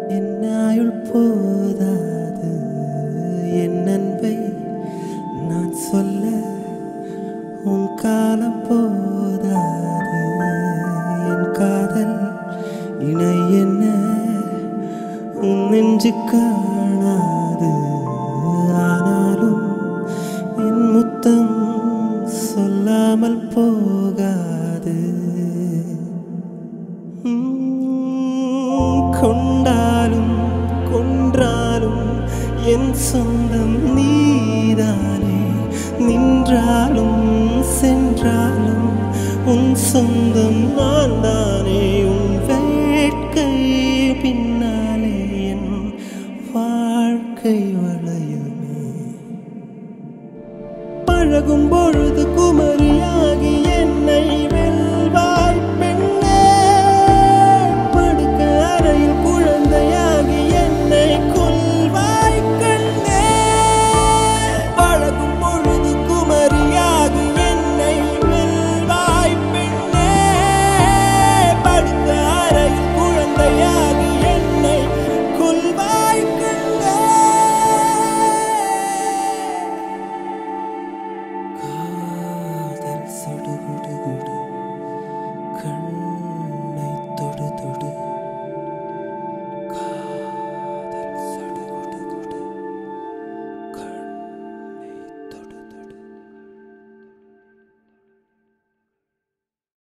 என்னாயுள் போதாது என் அன்பை நான் சொல்ல உன் காலம் போதாது என் காதல் இணை என்ன உன் நெஞ்சு காணாது ஆனாலும் என் முத்தம் சொல்லாமல் போகாது உம், கொண்டாலும் கொன்றாலும் என் சொந்தம் நீதானே நின்றாலும் சென்றாலும் உன் சொந்தம் நான் தானே உன் வேட்கை பின்னாலே என் வாழ்க்கை வளையுமே பழகும்